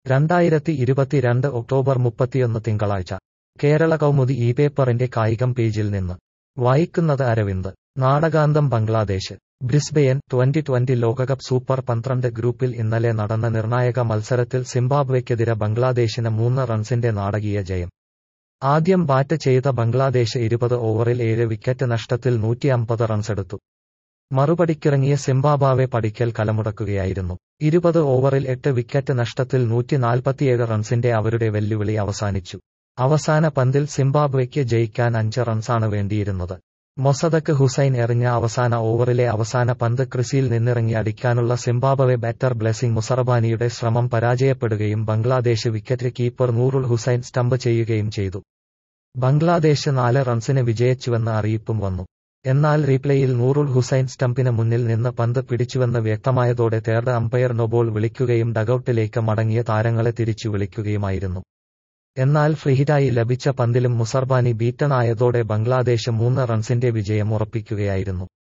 രണ്ടായിരത്തി ഇരുപത്തിരണ്ട് ഒക്ടോബർ മുപ്പത്തിയൊന്ന് തിങ്കളാഴ്ച കേരള കൗമുദി ഈ പേപ്പറിന്റെ കായികം പേജിൽ നിന്ന് വായിക്കുന്നത് അരവിന്ദ് നാടകാന്തം ബംഗ്ലാദേശ് ബ്രിസ്ബെയൻ ട്വന്റി ട്വന്റി ലോകകപ്പ് സൂപ്പർ പന്ത്രണ്ട് ഗ്രൂപ്പിൽ ഇന്നലെ നടന്ന നിർണായക മത്സരത്തിൽ സിംബാബ്വെക്കെതിരെ ബംഗ്ലാദേശിന് മൂന്ന് റൺസിന്റെ നാടകീയ ജയം ആദ്യം ബാറ്റ് ചെയ്ത ബംഗ്ലാദേശ് ഇരുപത് ഓവറിൽ ഏഴ് വിക്കറ്റ് നഷ്ടത്തിൽ നൂറ്റിയമ്പത് റൺസെടുത്തു മറുപടിക്കിറങ്ങിയ സിംബാബാവെ പടിക്കൽ കലമുടക്കുകയായിരുന്നു ഇരുപത് ഓവറിൽ എട്ട് വിക്കറ്റ് നഷ്ടത്തിൽ നൂറ്റി നാൽപ്പത്തിയേഴ് റൺസിന്റെ അവരുടെ വെല്ലുവിളി അവസാനിച്ചു അവസാന പന്തിൽ സിംബാബ്വെക്ക് ജയിക്കാൻ അഞ്ച് റൺസാണ് വേണ്ടിയിരുന്നത് മൊസദക്ക് ഹുസൈൻ എറിഞ്ഞ അവസാന ഓവറിലെ അവസാന പന്ത് ക്രിസിയിൽ നിന്നിറങ്ങി അടിക്കാനുള്ള സിംബാബ്വെ ബാറ്റർ ബ്ലെസിംഗ് മുസറബാനിയുടെ ശ്രമം പരാജയപ്പെടുകയും ബംഗ്ലാദേശ് വിക്കറ്റ് കീപ്പർ നൂറുൽ ഹുസൈൻ സ്റ്റംപ് ചെയ്യുകയും ചെയ്തു ബംഗ്ലാദേശ് നാല് റൺസിന് വിജയിച്ചുവെന്ന അറിയിപ്പും വന്നു എന്നാൽ റീപ്ലേയിൽ നൂറുൽ ഹുസൈൻ സ്റ്റംപിന് മുന്നിൽ നിന്ന് പന്ത് പിടിച്ചുവെന്ന് വ്യക്തമായതോടെ തേർഡ് അമ്പയർ നോബോൾ വിളിക്കുകയും ഡഗൌട്ടിലേക്ക് മടങ്ങിയ താരങ്ങളെ തിരിച്ചു വിളിക്കുകയുമായിരുന്നു എന്നാൽ ഫ്രീഹിറ്റായി ലഭിച്ച പന്തിലും മുസർബാനി ബീറ്റണായതോടെ ബംഗ്ലാദേശ് മൂന്ന് റൺസിന്റെ വിജയം ഉറപ്പിക്കുകയായിരുന്നു